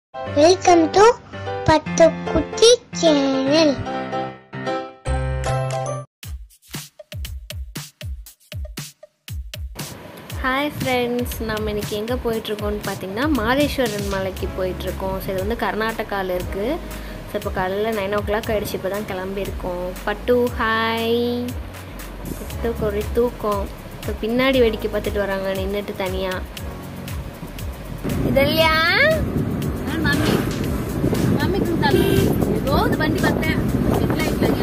Welcome to பத்து குட்டி channel hi friends நம்ம இன்றைக்கி எங்கே போயிட்டுருக்கோம்னு பார்த்தீங்கன்னா மாதேஸ்வரன் மலைக்கு போயிட்டுருக்கோம் ஸோ இது வந்து கர்நாடகாவில் இருக்குது ஸோ இப்போ காலையில் நைன் ஓ கிளாக் ஆகிடுச்சு இப்போ தான் கிளம்பியிருக்கோம் பட்டு ஹாய் தூக்கம் ஒரு தூக்கம் இப்போ பின்னாடி வேடிக்கை பார்த்துட்டு வராங்க நின்றுட்டு தனியாக இதெல்லையா ನಾನು ಮಮ್ಮಿ ಮಮ್ಮಿ ಕುಂತಲ್ಲ ರೋದು ಬಂದು ಬತ್ತೆ ಇಲ್ಲ ಇಟ್ಲಾಗೆ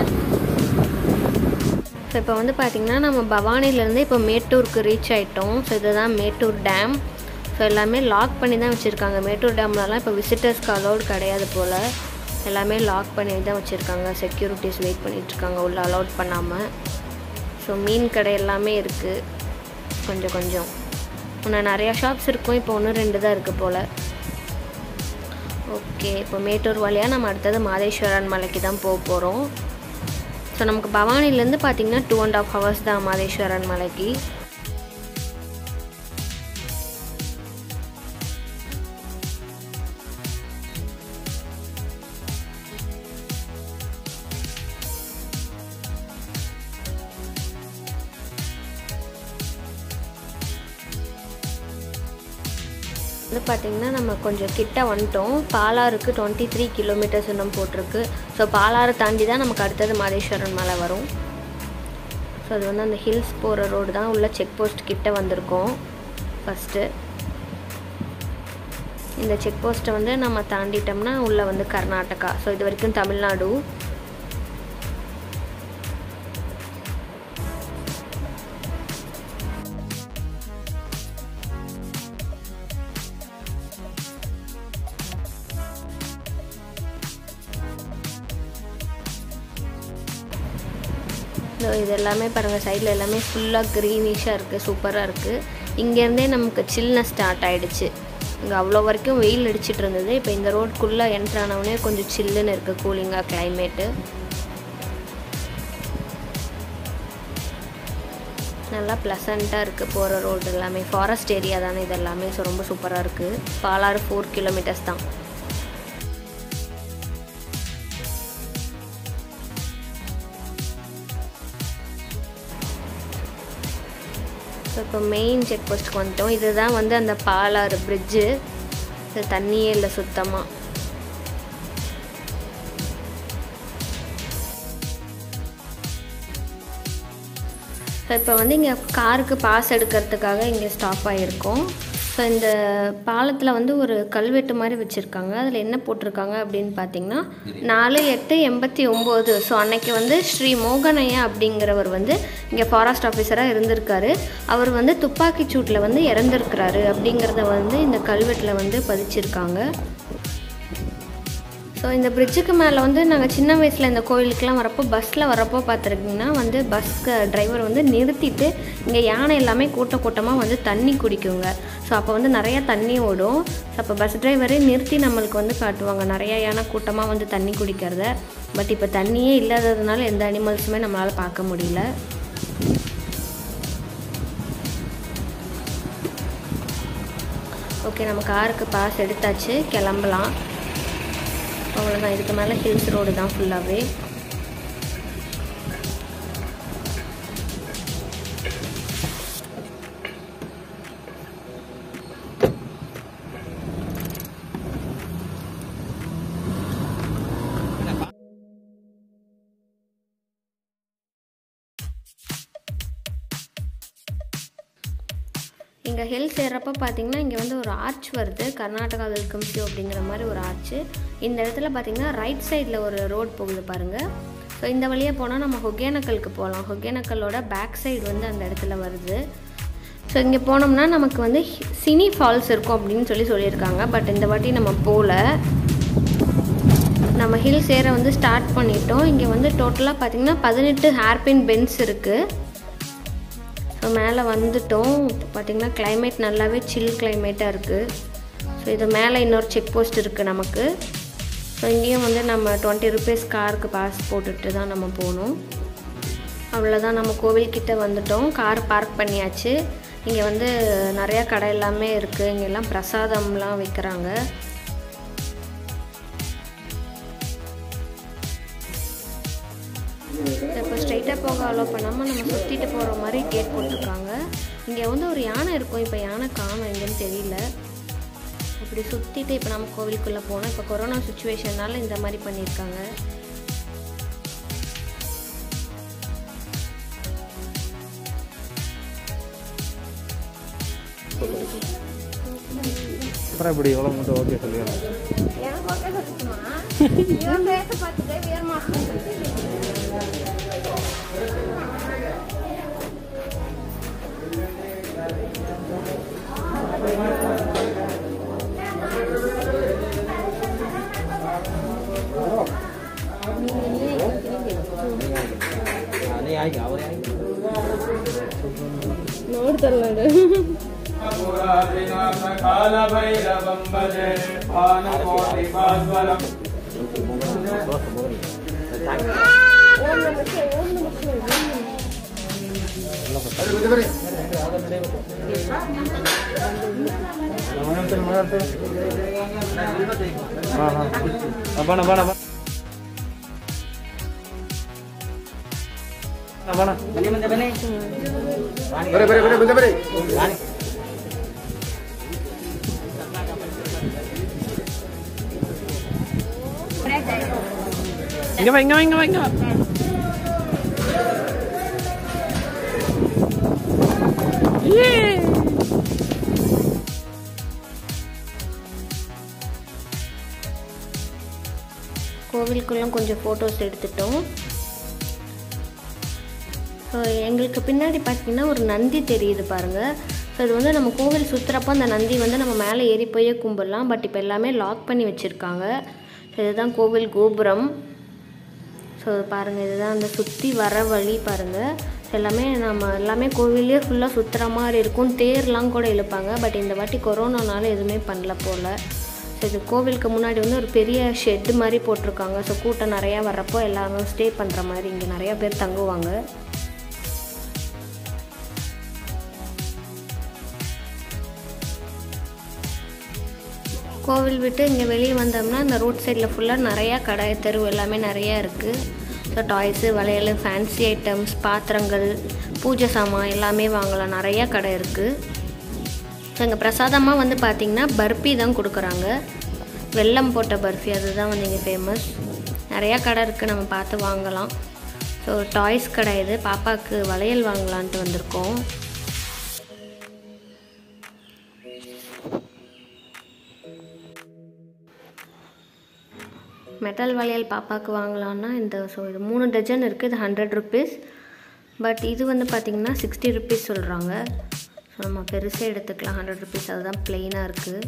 ஸோ இப்போ வந்து பார்த்திங்கன்னா நம்ம பவானிலேருந்து இப்போ மேட்டூருக்கு ரீச் ஆகிட்டோம் ஸோ இதுதான் மேட்டூர் டேம் ஸோ எல்லாமே லாக் பண்ணி தான் வச்சுருக்காங்க மேட்டூர் டேம்லலாம் இப்போ விசிட்டர்ஸ்க்கு அலௌட் கிடையாது போல் எல்லாமே லாக் பண்ணி தான் வச்சுருக்காங்க செக்யூரிட்டிஸ் வெயிட் பண்ணிகிட்ருக்காங்க உள்ள அலௌட் பண்ணாமல் ஸோ மீன் கடை எல்லாமே இருக்குது கொஞ்சம் கொஞ்சம் முன்ன நிறையா ஷாப்ஸ் இருக்கும் இப்போ ஒன்று ரெண்டு தான் இருக்குது போல் ஓகே இப்போ மேட்டூர் வழியாக நம்ம அடுத்தது மாதேஸ்வரன் மலைக்கு தான் போக போகிறோம் ஸோ நமக்கு பவானிலேருந்து பார்த்தீங்கன்னா டூ அண்ட் ஆஃப் ஹவர்ஸ் தான் மாதேஸ்வரன் மலைக்கு வந்து பார்த்திங்கன்னா நம்ம கொஞ்சம் கிட்ட வந்துட்டோம் பாலாறுக்கு டுவெண்ட்டி த்ரீ கிலோமீட்டர்ஸ் இன்னும் போட்டிருக்கு ஸோ பாலாறு தாண்டி தான் நமக்கு அடுத்தது மாதேஸ்வரன் மலை வரும் ஸோ அது வந்து அந்த ஹில்ஸ் போகிற ரோடு தான் உள்ள செக் போஸ்ட் கிட்ட வந்திருக்கோம் ஃபஸ்ட்டு இந்த செக் போஸ்ட்டை வந்து நம்ம தாண்டிட்டோம்னா உள்ளே வந்து கர்நாடகா ஸோ இது வரைக்கும் தமிழ்நாடு ஸோ இது எல்லாமே பாருங்கள் சைடில் எல்லாமே ஃபுல்லாக க்ரீனிஷாக இருக்குது சூப்பராக இருக்குது இங்கேருந்தே நமக்கு சில்னஸ் ஸ்டார்ட் ஆகிடுச்சு இங்கே அவ்வளோ வரைக்கும் வெயில் அடிச்சிட்டு இருந்தது இப்போ இந்த ரோட்குள்ளே என்ட்ரு ஆனவுடனே கொஞ்சம் சில்லுன்னு இருக்குது கூலிங்காக கிளைமேட்டு நல்லா ப்ளசண்ட்டாக இருக்குது போகிற ரோடு எல்லாமே ஃபாரஸ்ட் ஏரியா தானே இது எல்லாமே ஸோ ரொம்ப சூப்பராக இருக்குது பாலாறு ஃபோர் கிலோமீட்டர்ஸ் தான் ஸோ இப்போ மெயின் செக் போஸ்ட்டுக்கு வந்துட்டோம் இதுதான் வந்து அந்த பாலாறு பிரிட்ஜு இது தண்ணியே இல்லை சுத்தமாக ஸோ இப்போ வந்து இங்கே காருக்கு பாஸ் எடுக்கிறதுக்காக இங்கே ஸ்டாப் ஆகிருக்கோம் ஸோ இந்த பாலத்தில் வந்து ஒரு கல்வெட்டு மாதிரி வச்சுருக்காங்க அதில் என்ன போட்டிருக்காங்க அப்படின்னு பார்த்தீங்கன்னா நாலு எட்டு எண்பத்தி ஒம்பது ஸோ அன்னைக்கு வந்து ஸ்ரீ மோகனையா அப்படிங்கிறவர் வந்து இங்கே ஃபாரஸ்ட் ஆஃபீஸராக இருந்திருக்காரு அவர் வந்து துப்பாக்கி சூட்டில் வந்து இறந்துருக்கிறாரு அப்படிங்கிறத வந்து இந்த கல்வெட்டில் வந்து பதிச்சிருக்காங்க ஸோ இந்த பிரிட்ஜுக்கு மேலே வந்து நாங்கள் சின்ன வயசில் இந்த கோயிலுக்கெலாம் வரப்போ பஸ்ஸில் வரப்போ பார்த்துருக்கீங்கன்னா வந்து பஸ்க்கு டிரைவர் வந்து நிறுத்திட்டு இங்கே யானை எல்லாமே கூட்ட கூட்டமாக வந்து தண்ணி குடிக்குங்க ஸோ அப்போ வந்து நிறையா தண்ணி ஓடும் ஸோ அப்போ பஸ் டிரைவரே நிறுத்தி நம்மளுக்கு வந்து காட்டுவாங்க நிறையா யானை கூட்டமாக வந்து தண்ணி குடிக்கிறத பட் இப்போ தண்ணியே இல்லாததுனால எந்த அனிமல்ஸுமே நம்மளால் பார்க்க முடியல ஓகே நம்ம காருக்கு பாஸ் எடுத்தாச்சு கிளம்பலாம் அவ்வளோதான் இதுக்கு மேலே ஹில்ஸ் ரோடு தான் ஃபுல்லாகவே இங்கே ஹில்ஸ் ஏறப்போ பார்த்தீங்கன்னா இங்கே வந்து ஒரு ஆர்ச் வருது கர்நாடகா வெல்கம்ஸ் யூ அப்படிங்கிற மாதிரி ஒரு ஆர்ச்சு இந்த இடத்துல பார்த்தீங்கன்னா ரைட் சைடில் ஒரு ரோட் போகுது பாருங்கள் ஸோ இந்த வழியாக போனால் நம்ம ஒகேனக்கலுக்கு போகலாம் ஒகேனக்கலோட பேக் சைடு வந்து அந்த இடத்துல வருது ஸோ இங்கே போனோம்னா நமக்கு வந்து ஹி- சினி ஃபால்ஸ் இருக்கும் அப்படின்னு சொல்லி சொல்லியிருக்காங்க பட் இந்த வாட்டி நம்ம போகல நம்ம ஹில்ஸ் ஏற வந்து ஸ்டார்ட் பண்ணிட்டோம் இங்கே வந்து டோட்டலாக பார்த்தீங்கன்னா பதினெட்டு ஹேர்பின் பென்ஸ் இருக்குது ஸோ மேலே வந்துட்டோம் பார்த்திங்கன்னா climate நல்லாவே சில் கிளைமேட்டாக இருக்குது ஸோ இது மேலே இன்னொரு செக் போஸ்ட் இருக்குது நமக்கு ஸோ இங்கேயும் வந்து நம்ம டுவெண்ட்டி ருபீஸ் காருக்கு பாஸ் போட்டுட்டு தான் நம்ம போகணும் அவ்வளோதான் நம்ம கோவில்கிட்ட வந்துட்டோம் கார் பார்க் பண்ணியாச்சு இங்கே வந்து நிறையா கடை எல்லாமே இருக்குது இங்கே எல்லாம் பிரசாதம்லாம் விற்கிறாங்க ஸ்ட்ரைட்டாக போக அலோவ் பண்ணாமல் நம்ம சுற்றிட்டு போகிற மாதிரி கேட் போட்டிருக்காங்க இங்கே வந்து ஒரு யானை இருக்கும் இப்போ யானை காணும் எங்கேன்னு தெரியல இப்படி சுற்றிட்டு இப்போ நம்ம கோவிலுக்குள்ளே போனோம் இப்போ கொரோனா சுச்சுவேஷனால இந்த மாதிரி பண்ணியிருக்காங்க அப்புறம் இப்படி எவ்வளோ மட்டும் ஓகே சொல்லிடலாம் எனக்கு ஓகே சொல்லிச்சுமா இவன் பேச பார்த்துட்டு வியர்மா நீ ஆயிக்க அவரே ஆயிக்க ನೋಡ್ತಲ್ಲ कालभैरवं भजे भानुकोटिभास्वरम् ಹಾಂ ಹಾಂ ಬಣ ಬಣ ಬಣ ಬಣ ಬರೀ ಬರೀ ಬರೀ ಬರೀ ಬರೀ இங்க வா இங்க வா இங்க வா இங்க வா கோவிலுக்குள்ள கொஞ்சம் ஃபோட்டோஸ் எடுத்துட்டோம் ஸோ எங்களுக்கு பின்னாடி பார்த்தீங்கன்னா ஒரு நந்தி தெரியுது பாருங்கள் ஸோ இது வந்து நம்ம கோவில் சுற்றுறப்போ அந்த நந்தி வந்து நம்ம மேலே ஏறி போய் கும்பிடலாம் பட் இப்போ எல்லாமே லாக் பண்ணி வச்சுருக்காங்க ஸோ இதுதான் கோவில் கோபுரம் ஸோ பாருங்கள் இதுதான் அந்த சுற்றி வர வழி பாருங்கள் எல்லாமே நம்ம எல்லாமே கோவிலே ஃபுல்லாக சுற்றுற மாதிரி இருக்கும் தேர்லாம் கூட இழுப்பாங்க பட் இந்த வாட்டி கொரோனானால எதுவுமே பண்ணல போல் ஸோ இது கோவிலுக்கு முன்னாடி வந்து ஒரு பெரிய ஷெட்டு மாதிரி போட்டிருக்காங்க ஸோ கூட்டம் நிறையா வர்றப்போ எல்லாரும் ஸ்டே பண்ணுற மாதிரி இங்கே நிறையா பேர் தங்குவாங்க கோவில் விட்டு இங்கே வெளியே வந்தோம்னா இந்த ரோட் சைடில் ஃபுல்லாக நிறையா கடை தெரு எல்லாமே நிறையா இருக்குது ஸோ டாய்ஸு வளையல் ஃபேன்சி ஐட்டம்ஸ் பாத்திரங்கள் பூஜை சாமான் எல்லாமே வாங்கலாம் நிறையா கடை இருக்குது ஸோ இங்கே பிரசாதமாக வந்து பார்த்திங்கன்னா பர்ஃபி தான் கொடுக்குறாங்க வெல்லம் போட்ட பர்ஃபி அதுதான் வந்து இங்கே ஃபேமஸ் நிறையா கடை இருக்குது நம்ம பார்த்து வாங்கலாம் ஸோ டாய்ஸ் கடை இது பாப்பாவுக்கு வளையல் வாங்கலான்ட்டு வந்திருக்கோம் மெட்டல் வளையல் பாப்பாவுக்கு வாங்கலான்னா இந்த ஸோ இது மூணு டஜன் இருக்குது இது ஹண்ட்ரட் ருபீஸ் பட் இது வந்து பார்த்திங்கன்னா சிக்ஸ்டி ருபீஸ் சொல்கிறாங்க ஸோ நம்ம பெருசாக எடுத்துக்கலாம் ஹண்ட்ரட் ருபீஸ் அதுதான் ப்ளெயினாக இருக்குது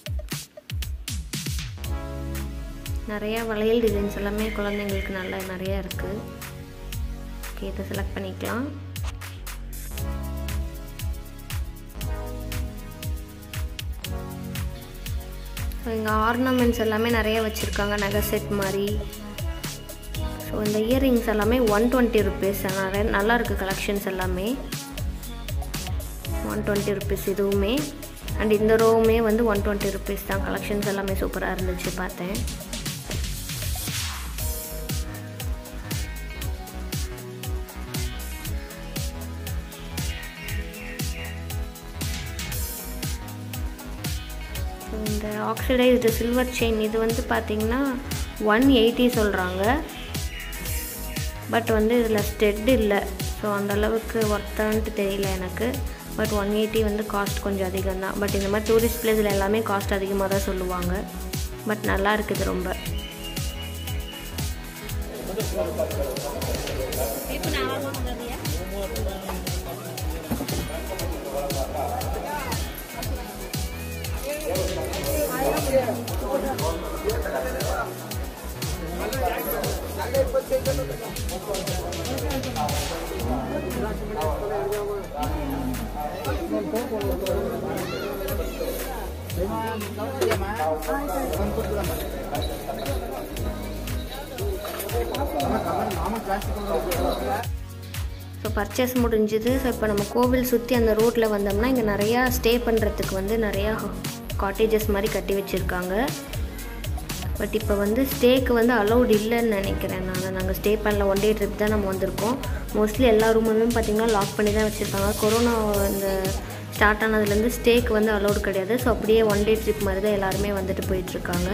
நிறையா வளையல் டிசைன்ஸ் எல்லாமே குழந்தைங்களுக்கு நல்ல நிறையா இருக்குது ஓகே இதை செலக்ட் பண்ணிக்கலாம் ஸோ இங்கே ஆர்னமெண்ட்ஸ் எல்லாமே நிறைய வச்சுருக்காங்க நகை செட் மாதிரி ஸோ இந்த இயரிங்ஸ் எல்லாமே ஒன் டுவெண்ட்டி ருபீஸ் நிறைய நல்லா இருக்குது கலெக்ஷன்ஸ் எல்லாமே ஒன் டுவெண்ட்டி ருபீஸ் இதுவுமே அண்ட் இந்த ரோவுமே வந்து ஒன் டுவெண்ட்டி ருபீஸ் தான் கலெக்ஷன்ஸ் எல்லாமே சூப்பராக இருந்துச்சு பார்த்தேன் இந்த ஆக்சிடைஸ்டு சில்வர் செயின் இது வந்து பார்த்திங்கன்னா ஒன் எயிட்டி சொல்கிறாங்க பட் வந்து இதில் ஸ்டெட் இல்லை ஸோ அந்த அளவுக்கு ஒர்த்தான்ட்டு தெரியல எனக்கு பட் ஒன் எயிட்டி வந்து காஸ்ட் கொஞ்சம் அதிகம் தான் பட் இந்த மாதிரி டூரிஸ்ட் பிளேஸில் எல்லாமே காஸ்ட் அதிகமாக தான் சொல்லுவாங்க பட் நல்லா இருக்குது ரொம்ப ஸோ பர்ச்சேஸ் முடிஞ்சுது ஸோ இப்போ நம்ம கோவில் சுற்றி அந்த ரோட்டில் வந்தோம்னா இங்கே நிறையா ஸ்டே பண்ணுறதுக்கு வந்து நிறையா காட்டேஜஸ் மாதிரி கட்டி வச்சுருக்காங்க பட் இப்போ வந்து ஸ்டேக்கு வந்து அலௌட் இல்லைன்னு நினைக்கிறேன் நான் நாங்கள் ஸ்டே பண்ணல ஒன் டே ட்ரிப் தான் நம்ம வந்திருக்கோம் மோஸ்ட்லி எல்லா ரூமுமே பார்த்திங்கன்னா லாக் பண்ணி தான் வச்சுருக்காங்க கொரோனா இந்த ஸ்டார்ட் ஆனதுலேருந்து ஸ்டேக்கு வந்து அலௌட் கிடையாது ஸோ அப்படியே ஒன் டே ட்ரிப் மாதிரி தான் எல்லாருமே வந்துட்டு போயிட்டுருக்காங்க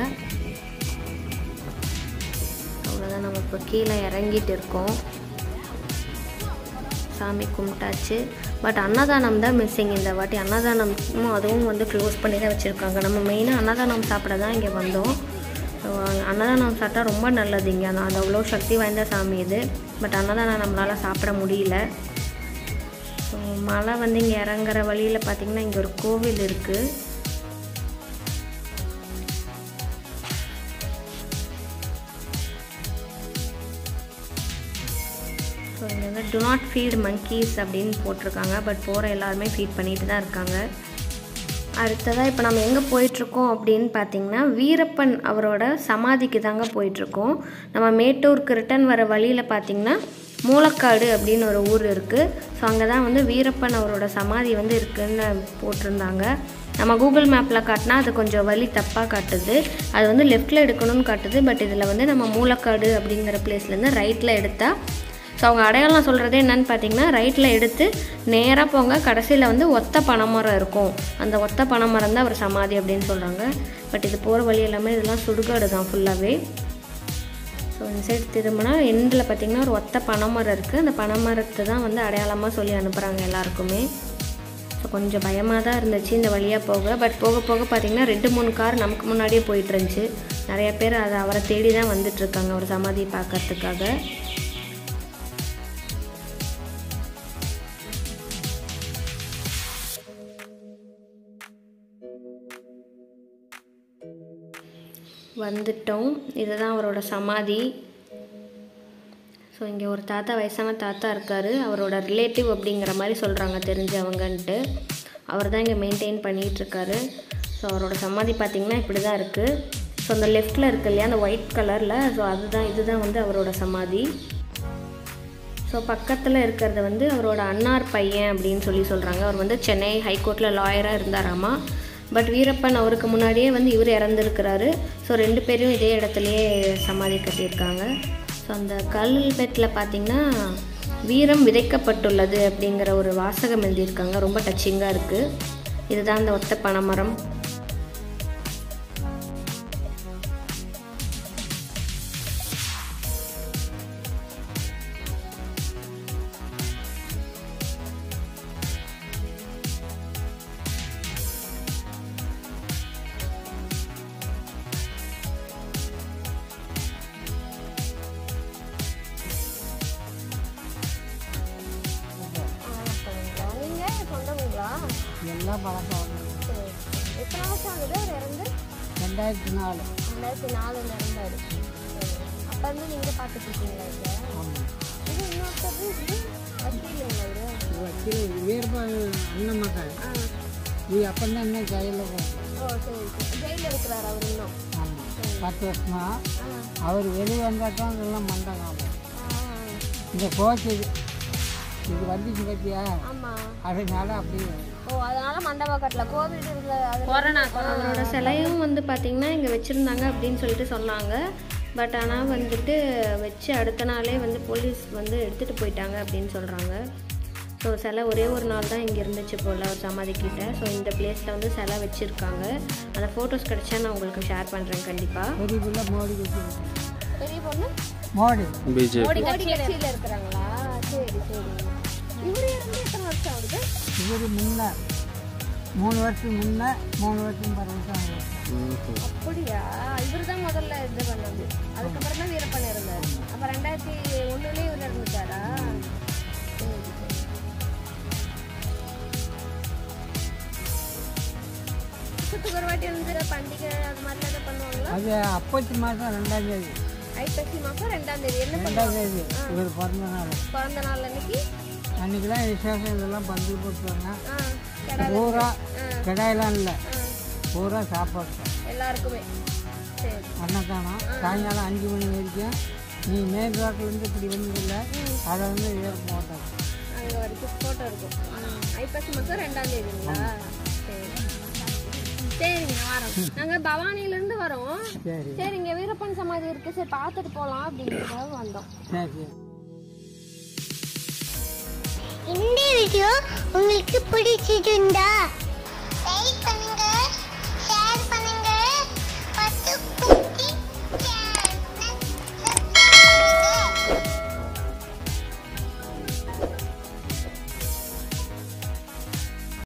அவ்வளோதான் நம்ம இப்போ கீழே இறங்கிட்டு இருக்கோம் சாமி கும்பிட்டாச்சு பட் அன்னதானம் தான் மிஸ்ஸிங் இந்த வாட்டி அன்னதானமும் அதுவும் வந்து க்ளோஸ் பண்ணி தான் வச்சுருக்காங்க நம்ம மெயினாக அன்னதானம் சாப்பிட தான் இங்கே வந்தோம் ஸோ அன்னதானம் சாப்பிட்டா ரொம்ப நல்லது இங்கே ஆனால் அது அவ்வளோ சக்தி வாய்ந்த சாமி இது பட் அன்னதானம் நம்மளால் சாப்பிட முடியல ஸோ மழை வந்து இங்கே இறங்குற வழியில் பார்த்திங்கன்னா இங்கே ஒரு கோவில் இருக்குது ஸோ இங்கே வந்து டு நாட் ஃபீட் monkeys அப்படின்னு போட்டிருக்காங்க பட் போகிற எல்லாருமே ஃபீட் பண்ணிட்டு தான் இருக்காங்க அடுத்ததாக இப்போ நம்ம எங்கே போயிட்டுருக்கோம் அப்படின்னு பார்த்தீங்கன்னா வீரப்பன் அவரோட சமாதிக்கு தாங்க போயிட்டுருக்கோம் நம்ம மேட்டூருக்கு ரிட்டர்ன் வர வழியில் பார்த்தீங்கன்னா மூலக்காடு அப்படின்னு ஒரு ஊர் இருக்குது ஸோ அங்கே தான் வந்து வீரப்பன் அவரோட சமாதி வந்து இருக்குன்னு போட்டிருந்தாங்க நம்ம கூகுள் மேப்பில் காட்டினா அது கொஞ்சம் வழி தப்பாக காட்டுது அது வந்து லெஃப்ட்டில் எடுக்கணும்னு காட்டுது பட் இதில் வந்து நம்ம மூலக்காடு அப்படிங்கிற பிளேஸ்லேருந்து ரைட்டில் எடுத்தால் ஸோ அவங்க அடையாளம் சொல்கிறதே என்னன்னு பார்த்தீங்கன்னா ரைட்டில் எடுத்து நேராக போங்க கடைசியில் வந்து ஒத்த பனைமரம் இருக்கும் அந்த ஒத்த பனைமரம் தான் அவர் சமாதி அப்படின்னு சொல்கிறாங்க பட் இது போகிற வழி எல்லாமே இதெல்லாம் சுடுகாடு தான் ஃபுல்லாகவே ஸோ இந்த சைடு திரும்பினா எண்டில் பார்த்தீங்கன்னா ஒரு ஒத்த பனைமரம் இருக்குது அந்த பனைமரத்தை தான் வந்து அடையாளமாக சொல்லி அனுப்புகிறாங்க எல்லாருக்குமே ஸோ கொஞ்சம் பயமாக தான் இருந்துச்சு இந்த வழியாக போக பட் போக போக பார்த்தீங்கன்னா ரெண்டு மூணு கார் நமக்கு முன்னாடியே போயிட்டு இருந்துச்சு நிறைய பேர் அதை அவரை தேடி தான் வந்துட்டுருக்காங்க அவர் சமாதியை பார்க்கறதுக்காக வந்துட்டோம் இதுதான் அவரோட சமாதி ஸோ இங்கே ஒரு தாத்தா வயசான தாத்தா இருக்கார் அவரோட ரிலேட்டிவ் அப்படிங்கிற மாதிரி சொல்கிறாங்க தெரிஞ்சவங்கன்ட்டு அவர் தான் இங்கே மெயின்டைன் பண்ணிகிட்ருக்காரு ஸோ அவரோட சமாதி பார்த்திங்கன்னா இப்படி தான் இருக்குது ஸோ அந்த லெஃப்ட்டில் இருக்கு இல்லையா அந்த ஒயிட் கலரில் ஸோ அதுதான் இதுதான் வந்து அவரோட சமாதி ஸோ பக்கத்தில் இருக்கிறது வந்து அவரோட அன்னார் பையன் அப்படின்னு சொல்லி சொல்கிறாங்க அவர் வந்து சென்னை ஹைகோர்ட்டில் லாயராக இருந்தாராமா பட் வீரப்பன் அவருக்கு முன்னாடியே வந்து இவர் இறந்துருக்கிறாரு ஸோ ரெண்டு பேரும் இதே இடத்துலையே சமாதி கட்டியிருக்காங்க ஸோ அந்த கல்வெட்டில் பார்த்தீங்கன்னா வீரம் விதைக்கப்பட்டுள்ளது அப்படிங்கிற ஒரு வாசகம் எழுதியிருக்காங்க ரொம்ப டச்சிங்காக இருக்குது இதுதான் அந்த ஒத்த பனைமரம் நீங்கள் சொந்தங்களா எல்லாம் பழக்கம் எத்தனை வருஷம் ஆகுது அவர் இறந்து ரெண்டாயிரத்தி நாலு ரெண்டாயிரத்தி நாலுல இருந்தாரு அப்போ இருந்து நீங்கள் பார்த்துட்டு இருக்கீங்களா இதை இது இன்னொருத்தர் இது வக்கீலுங்களா இது வக்கீல் வீரபால் அண்ணன் மகன் இது அப்பந்தான் என்ன ஜெயிலில் போகும் ஓ சரி சரி ஜெயிலில் இருக்கிறார் அவர் இன்னும் ஆமாம் பத்து வருஷமா அவர் வெளியே வந்தால் தான் இதெல்லாம் மண்டை காலம் இந்த கோச்சு இது இது வந்துச்சு பற்றியா ஆமாம் அதனால அப்படியே ஓ அதனால மண்டபம் கட்டல கோவிட் இதில் கொரோனா அவரோட சிலையும் வந்து பார்த்திங்கன்னா இங்கே வச்சுருந்தாங்க அப்படின்னு சொல்லிட்டு சொன்னாங்க பட் ஆனால் வந்துட்டு வச்சு அடுத்த நாளே வந்து போலீஸ் வந்து எடுத்துகிட்டு போயிட்டாங்க அப்படின்னு சொல்கிறாங்க ஸோ சிலை ஒரே ஒரு நாள் தான் இங்கே இருந்துச்சு போல் ஒரு சமாதிக்கிட்ட ஸோ இந்த பிளேஸில் வந்து சிலை வச்சுருக்காங்க அந்த ஃபோட்டோஸ் கிடச்சா நான் உங்களுக்கு ஷேர் பண்ணுறேன் கண்டிப்பாக பெரிய பிள்ளை மோடி கட்சி பெரிய பொண்ணு மோடி பிஜேபி மோடி கட்சியில் இருக்கிறாங்களா சரி சரி இவர் இருந்து எத்தனை வருஷம் ஆகுது இவர் முன்ன மூணு வருஷம் முன்ன மூணு வருஷம் பத்து வருஷம் ஆகுது. அப்படியா இவர் தான் முதல்ல இது பண்ணது அதுக்கப்புறம் தான் வீரப்பன் இருந்தார் அப்போ ரெண்டாயிரத்தி ஒன்றுலேயே இவர் இருந்துட்டாரா சரி, சரி. வருஷத்துக்கு ஒரு வாட்டி வந்து பண்டிகை அது மாதிரிலாம் எதாவது பண்ணுவாங்களா அது அப்பத்தி மாதம் ரெண்டாம் தேதி ஐப்பசி மாதம் ரெண்டாம் தேதி என்ன ரெண்டாம் பண்ணுவாங்க தேதி இவர் பிறந்த நாள் பிறந்த நாள் அன்னைக்கு அன்றைக்கி தான் விசேஷம் இதெல்லாம் பந்து போட்டுருவாங்க ஆ கிடா பூரா கடாயெல்லாம் இல்லை ஆ பூரா சாப்பாடு தான். எல்லாருக்குமே சரி அன்னதானம் சாயங்காலம் அஞ்சு மணி வரைக்கும் நீ மெயின் ரோட்லேருந்து இப்படி வந்ததில்ல அதை வந்து ஏற மாட்டாங்க அங்கே வரைக்கும் ஃபோட்டோ இருக்கும் ம். ஐப்பசி மாதம் ரெண்டாம் தேதிங்களா சரி சரிங்க வரோம் நாங்க பவானில இருந்து வரோம் சரி சரி இங்க வீரப்பன் சமாதி இருக்கு சரி பார்த்துட்டு போலாம் அப்படின்றதுக்காக வந்தோம் சரி சரி இந்த வீடியோ உங்களுக்கு பிடிச்சிருந்தா